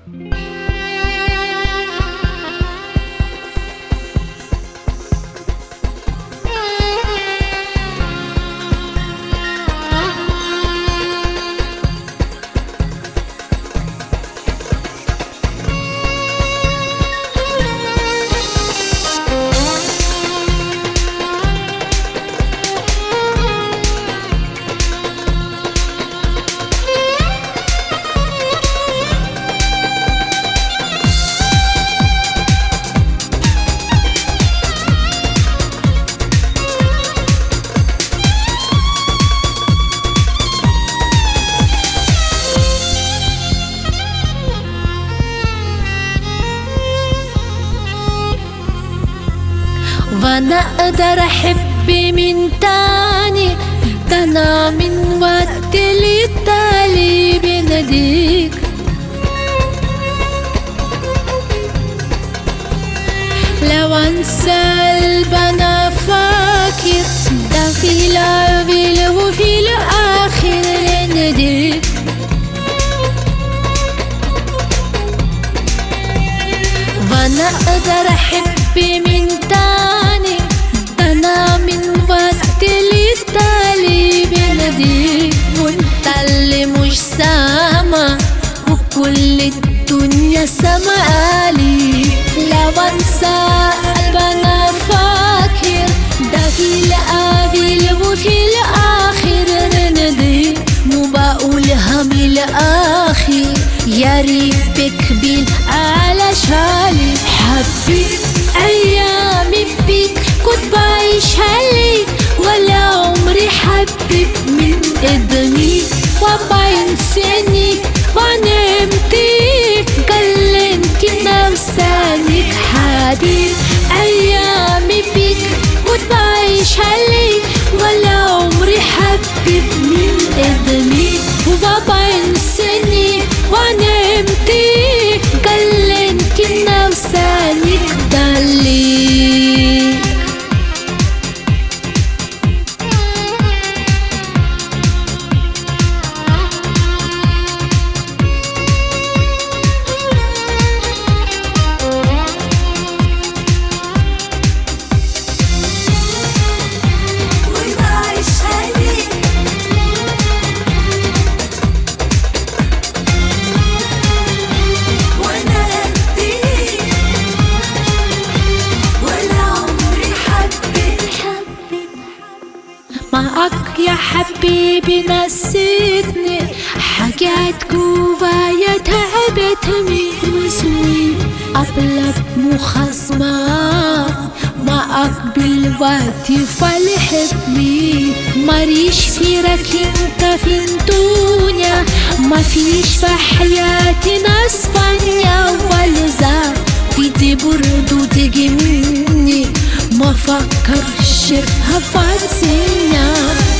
وانا اقدر احب من تاني ده انا من وقت للتالي بناديك لو انسى قلب انا فاكر ده في الأول وفي الاخر ناديك وانا اقدر احب من تاني ده انا من وقت للتالي بناديك وانت اللي مش سامع وكل الدنيا سمعالي لو انسى قلب انا فاكر ده في القابل وفي الاخر ناديك مو بقولها من الاخر يا ريت بكبيل على شالي حبيت ايامي بيك كنت بعيشها ليك ولا عمري حبيت من ادمي واربعين سنة ونمتي كلمت نفسانك حبيب ايامي بيك كنت بعيشها ليك ولا عمري حبيت من ادمي واربعين سنة ونمتي كلمت نفسانك دليك وبعيشها ليك وانا قديك ولا عمري حبيت معك يا حبيبي نسيتني حاجات جوايا تعبتني واسمي قبلك مخصمة معك بالوقت فالحبني ماليش فيرك انت في الدنيا ما فيش في حياتي ناس فانية والزا بدي برضو تجي مني ما فكرش في هفاتسينا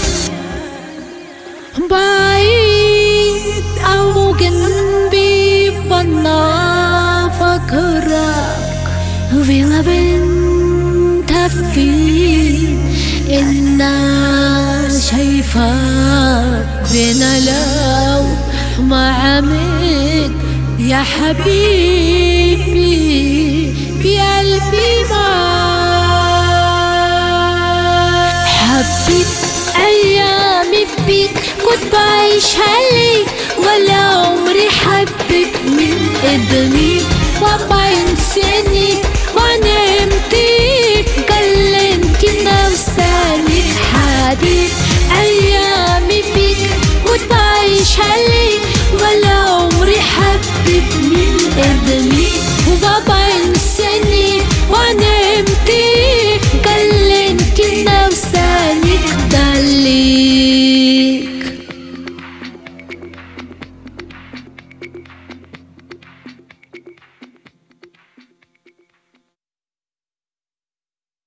بعيد أو جنبي بنا فكرك ولا بنت فين إنا شايفاك بينا لو ما عملت يا حبيبي بقلبي معاك حبيت أيامي بيك كنت بعيشها لي ولا عمري حبيت من قدمي وابقى